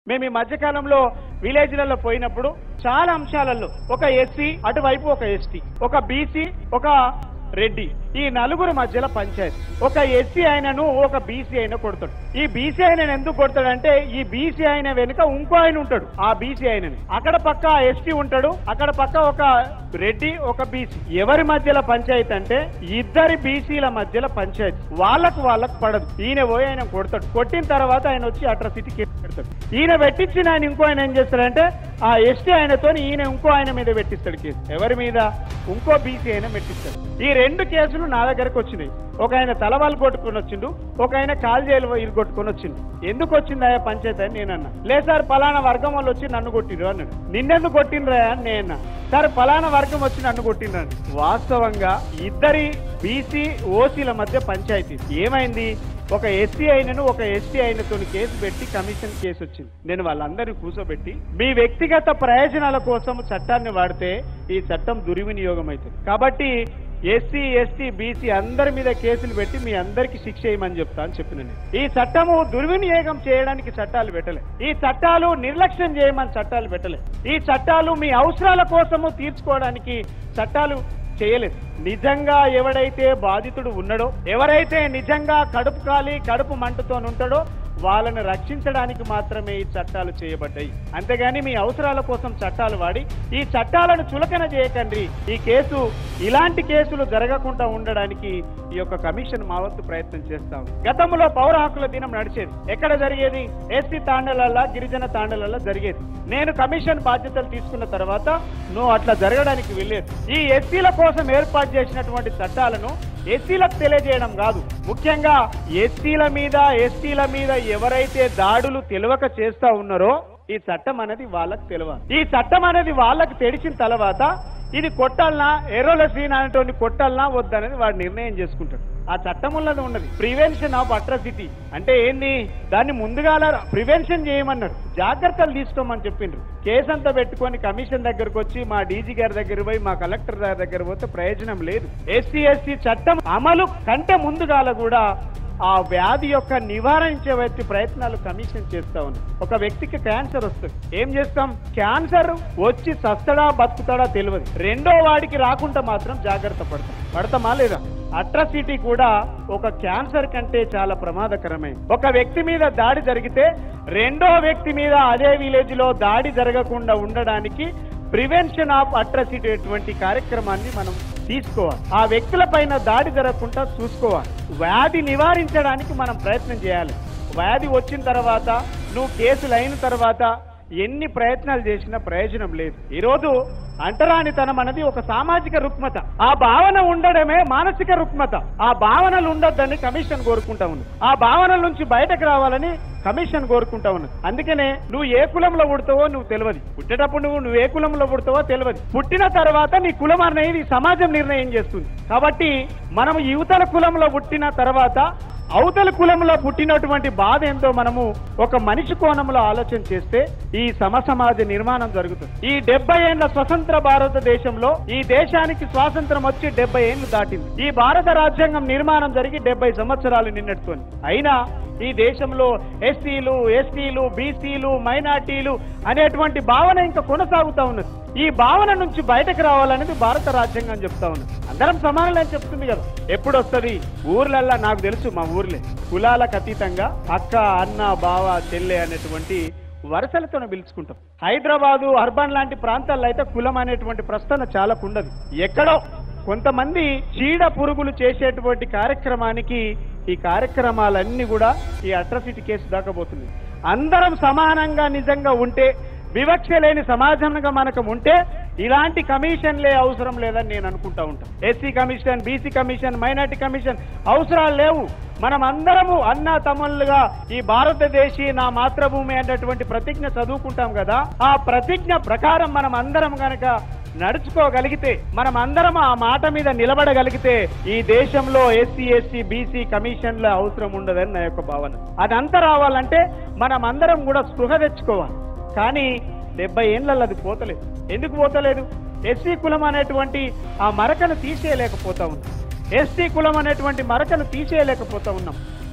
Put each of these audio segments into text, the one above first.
మేము ఈ మధ్యకాలంలో విలేజ్లలో పోయినప్పుడు చాలా అంశాలలో ఒక ఎస్సీ అటువైపు ఒక ఎస్టీ ఒక బీసీ ఒక రెడ్డి ఈ నలుగురు మధ్యలో పంచాయతీ ఒక ఎస్సీ ఆయనను ఒక బీసీ అయిన కొడతాడు ఈ బీసీ ఆయన ఎందుకు కొడతాడంటే ఈ బీసీ ఆయన వెనుక ఇంకో ఆయన ఉంటాడు ఆ బీసీ ఆయనని అక్కడ పక్క ఎస్టీ ఉంటాడు అక్కడ పక్క ఒక రెడ్డి ఒక బీసీ ఎవరి మధ్యలో పంచాయతీ అంటే ఇద్దరి బీసీల మధ్యలో పంచాయతీ వాళ్ళకు వాళ్ళకు పడదు ఈయన పోయి ఆయన కొడతాడు కొట్టిన తర్వాత ఆయన వచ్చి అట్రాసిటీ కేసు పెడతాడు ఈయన పెట్టించిన ఆయన ఇంకో ఆయన ఏం చేస్తాడంటే ఆ ఎస్టీ ఆయనతో ఈయన ఇంకో ఆయన మీద పెట్టిస్తాడు కేసు ఎవరి మీద ఇంకో బీసీ ఆయన పెట్టిస్తాడు ఈ రెండు కేసులు నా దగ్గరకు వచ్చినాయి ఒక ఆయన తలవాళ్ళు కొట్టుకొని వచ్చిండు ఒక ఆయన కాలు జైలు ఇరు కొట్టుకొని వచ్చిండు ఎందుకు వచ్చింది ఆయా పంచాయతీ అని నేను అన్నా లేదు సార్ పలానా వర్గం వాళ్ళు వచ్చి నన్ను కొట్టిరు అన్నాడు నిన్నెందుకు కొట్టినరా అని నేను అన్నా సార్ పలానా వర్గం వచ్చి నన్ను కొట్టిండ్రని వాస్తవంగా ఇద్దరి బీసీ ఓసీల మధ్య పంచాయతీ ఏమైంది ఒక ఎస్సీ అయినను ఒక ఎస్టీ అయినతో కేసు పెట్టి కమిషన్ కేసు వచ్చింది నేను వాళ్ళందరినీ కూర్చోబెట్టి మీ వ్యక్తిగత ప్రయోజనాల కోసం చట్టాన్ని వాడితే ఈ చట్టం దుర్వినియోగం అవుతుంది కాబట్టి ఎస్సీ ఎస్టీ బీసీ అందరి మీద కేసులు పెట్టి మీ అందరికి శిక్ష వేయమని చెప్తా అని చెప్పిన నేను. ఈ చట్టము దుర్వినియోగం చేయడానికి చట్టాలు పెట్టలే ఈ చట్టాలు నిర్లక్ష్యం చేయమని చట్టాలు పెట్టలే ఈ చట్టాలు మీ అవసరాల కోసము తీర్చుకోవడానికి చట్టాలు చేయలేదు నిజంగా ఎవడైతే బాధితుడు ఉన్నాడో ఎవరైతే నిజంగా కడుపు కాలి కడుపు మంటతో ఉంటాడో వాళ్ళని రక్షించడానికి మాత్రమే ఈ చట్టాలు చేయబడ్డాయి అంతేగాని మీ అవసరాల కోసం చట్టాలు వాడి ఈ చట్టాలను చులకన చేయకండి ఈ కేసు ఇలాంటి కేసులు జరగకుండా ఉండడానికి ఈ యొక్క కమిషన్ మా వంతు ప్రయత్నం చేస్తాం గతంలో పౌర హక్కుల దినం నడిచేది ఎక్కడ జరిగేది ఎస్సీ తాండలల్లా గిరిజన తాండలల్లా జరిగేది నేను కమిషన్ బాధ్యతలు తీసుకున్న తర్వాత నువ్వు అట్లా జరగడానికి వెళ్ళేది ఈ ఎస్సీల కోసం ఏర్పాటు చేసినటువంటి చట్టాలను ఎస్సీలకు తెలియజేయడం కాదు ముఖ్యంగా ఎస్సీల మీద ఎస్టీల మీద ఎవరైతే దాడులు తెలియక చేస్తా ఉన్నారో ఈ చట్టం అనేది వాళ్ళకి తెలియాలి ఈ చట్టం అనేది వాళ్ళకి తెలిసిన తర్వాత ఇది కొట్టాలనా ఎర్రోల శ్రీన్ అనేటువంటి కొట్టాలనా వద్దనేది వాడు నిర్ణయం చేసుకుంటాడు ఆ చట్టం ఉన్నది ఉన్నది ప్రివెన్షన్ ఆఫ్ అట్రాసిటీ అంటే ఏంది దాన్ని ముందుగా ప్రివెన్షన్ చేయమన్నారు జాగ్రత్తలు తీసుకోమని చెప్పిండ్రు కేసు అంతా పెట్టుకొని కమిషన్ దగ్గరకు వచ్చి మా డీజీ గారి దగ్గర పోయి మా కలెక్టర్ గారి దగ్గర పోతే ప్రయోజనం లేదు ఎస్సీ ఎస్సీ చట్టం అమలు కంటే ముందుగాల కూడా ఆ వ్యాధి యొక్క నివారించే వ్యక్తి ప్రయత్నాలు కమిషన్ చేస్తా ఉంది ఒక వ్యక్తికి క్యాన్సర్ వస్తుంది ఏం చేస్తాం క్యాన్సర్ వచ్చి సస్తడా బతుకుతాడా తెలియదు రెండో వాడికి రాకుండా మాత్రం జాగ్రత్త పడతాం పడతామా లేదా అట్రాసిటీ కూడా ఒక క్యాన్సర్ కంటే చాలా ప్రమాదకరమైంది ఒక వ్యక్తి మీద దాడి జరిగితే రెండో వ్యక్తి మీద అదే విలేజ్ లో దాడి జరగకుండా ఉండడానికి ప్రివెన్షన్ ఆఫ్ అట్రాసిటీ అటువంటి కార్యక్రమాన్ని మనం తీసుకోవాలి ఆ వ్యక్తుల పైన దాడి జరగకుండా చూసుకోవాలి వ్యాధి నివారించడానికి మనం ప్రయత్నం చేయాలి వ్యాధి వచ్చిన తర్వాత నువ్వు కేసులు అయిన తర్వాత ఎన్ని ప్రయత్నాలు చేసినా ప్రయోజనం లేదు ఈరోజు అంటరానితనం అనేది ఒక సామాజిక రుగ్మత ఆ భావన ఉండడమే మానసిక రుగ్మత ఆ భావనలు ఉండొద్దని కమిషన్ కోరుకుంటా ఉంది ఆ భావనల నుంచి బయటకు రావాలని కమిషన్ కోరుకుంటా ఉన్నది అందుకనే నువ్వు ఏ కులంలో పుడతావో నువ్వు తెలియదు పుట్టేటప్పుడు నువ్వు నువ్వు ఏ కులంలో పుడతావో తెలియదు పుట్టిన తర్వాత నీ కులం అనేది సమాజం నిర్ణయం చేస్తుంది కాబట్టి మనం యువతల కులంలో పుట్టిన తర్వాత అవతల కులంలో పుట్టినటువంటి బాధ ఏంటో మనము ఒక మనిషి కోణంలో ఆలోచన చేస్తే ఈ సమసమాజ నిర్మాణం జరుగుతుంది ఈ డెబ్బై ఏళ్ల స్వతంత్ర భారతదేశంలో ఈ దేశానికి స్వాతంత్రం వచ్చి డెబ్బై ఏళ్లు దాటింది ఈ భారత రాజ్యాంగం నిర్మాణం జరిగి డెబ్బై సంవత్సరాలు నిన్నట్టుతోని అయినా ఈ దేశంలో ఎస్సీలు ఎస్టీలు బీసీలు మైనార్టీలు అనేటువంటి భావన ఇంకా కొనసాగుతా ఉన్నది ఈ భావన నుంచి బయటకు రావాలనేది భారత రాజ్యాంగం చెప్తా ఉన్నది అందరం సమానులు అని చెప్తుంది కదా ఎప్పుడు వస్తుంది ఊర్లల్లా నాకు తెలుసు మా ఊర్లే కులాలకు అతీతంగా అక్క అన్న బావ చెల్లె అనేటువంటి వరుసలతో పిలుచుకుంటాం హైదరాబాదు అర్బన్ లాంటి ప్రాంతాల్లో అయితే కులం అనేటువంటి ప్రశ్న చాలా ఉండదు ఎక్కడో కొంతమంది చీడ పురుగులు చేసేటువంటి కార్యక్రమానికి ఈ కార్యక్రమాలన్నీ కూడా ఈ అట్రాసిటీ కేసు దాకపోతుంది అందరం సమానంగా నిజంగా ఉంటే వివక్ష లేని సమాజంగా మనకు ఉంటే ఇలాంటి కమిషన్లే అవసరం లేదని నేను అనుకుంటా ఉంటాను SC commission BC commission minority commission అవసరాలు లేవు మనం అందరము అన్న తమ్ముళ్ళుగా ఈ భారతదేశీ నా మాతృభూమి అనేటువంటి ప్రతిజ్ఞ చదువుకుంటాం కదా ఆ ప్రతిజ్ఞ ప్రకారం మనం అందరం గనక నడుచుకోగలిగితే మనం అందరం ఆ మాట మీద నిలబడగలిగితే ఈ దేశంలో ఎస్సీ ఎస్సీ బీసీ కమిషన్ల అవసరం ఉండదని నా యొక్క భావన అదంతా రావాలంటే మనం అందరం కూడా స్పృహ తెచ్చుకోవాలి కానీ డెబ్బై ఏళ్ళల్లో అది పోతలేదు ఎందుకు పోతలేదు ఎస్సీ కులం అనేటువంటి ఆ మరకను తీసేయలేకపోతా ఉన్నాం ఎస్టీ కులం అనేటువంటి మరకను తీసేయలేకపోతా ఉన్నాం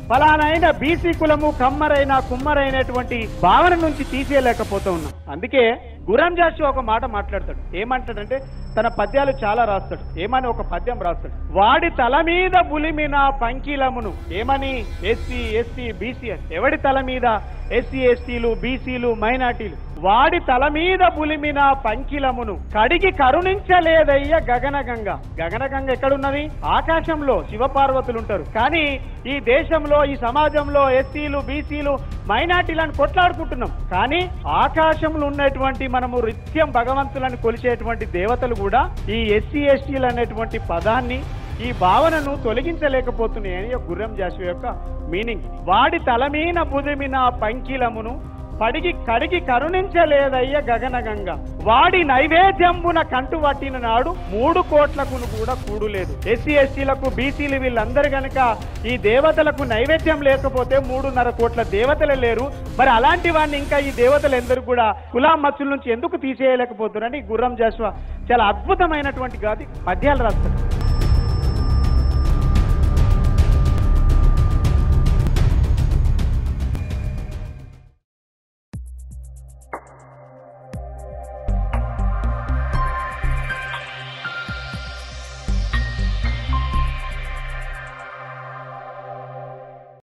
ఫలానైన బీసీ కులము కమ్మరైన కుమ్మరైనటువంటి భావన నుంచి తీసేయలేకపోతూ ఉన్నాం అందుకే గురం జాషి ఒక మాట మాట్లాడతాడు ఏమంటాడంటే తన పద్యాలు చాలా రాస్తాడు ఏమని ఒక పద్యం రాస్తాడు వాడి తల మీద బులిమిన పంకీలమును ఏమని ఎస్సీ ఎస్టీ బీసీ ఎవడి తల మీద ఎస్సీ ఎస్టీలు బీసీలు మైనార్టీలు వాడి తల మీద బులిమిన పంకిలమును కడిగి కరుణించలేదయ్య గగనగంగ గగనగంగ ఎక్కడున్నది ఆకాశంలో శివపార్వతులు ఉంటారు కానీ ఈ దేశంలో ఈ సమాజంలో ఎస్సీలు బీసీలు మైనార్టీలను కొట్లాడుకుంటున్నాం కానీ ఆకాశంలో ఉన్నటువంటి మనము నిత్యం భగవంతులను కొలిచేటువంటి దేవతలు కూడా ఈ ఎస్సీ ఎస్టీలు అనేటువంటి పదాన్ని ఈ భావనను తొలగించలేకపోతున్నాయని ఒక గుర్రం జాషు యొక్క మీనింగ్ వాడి తలమీన బుదిమిన పంకిలమును పడిగి కడిగి కరుణించలేదయ్య గగనగంగ వాడి నైవేద్యంబున కంటు పట్టిన నాడు మూడు కోట్లకును కూడా కూడులేదు ఎస్సీ ఎస్టీలకు బీసీలు వీళ్ళందరూ గనక ఈ దేవతలకు నైవేద్యం లేకపోతే మూడున్నర కోట్ల దేవతలే లేరు మరి అలాంటి వాడిని ఇంకా ఈ దేవతలు ఎందరూ కూడా కులాం మత్స్యుల నుంచి ఎందుకు తీసేయలేకపోతున్నారని గుర్రం జాషువా చాలా అద్భుతమైనటువంటి గాది పద్యాలు రాస్తారు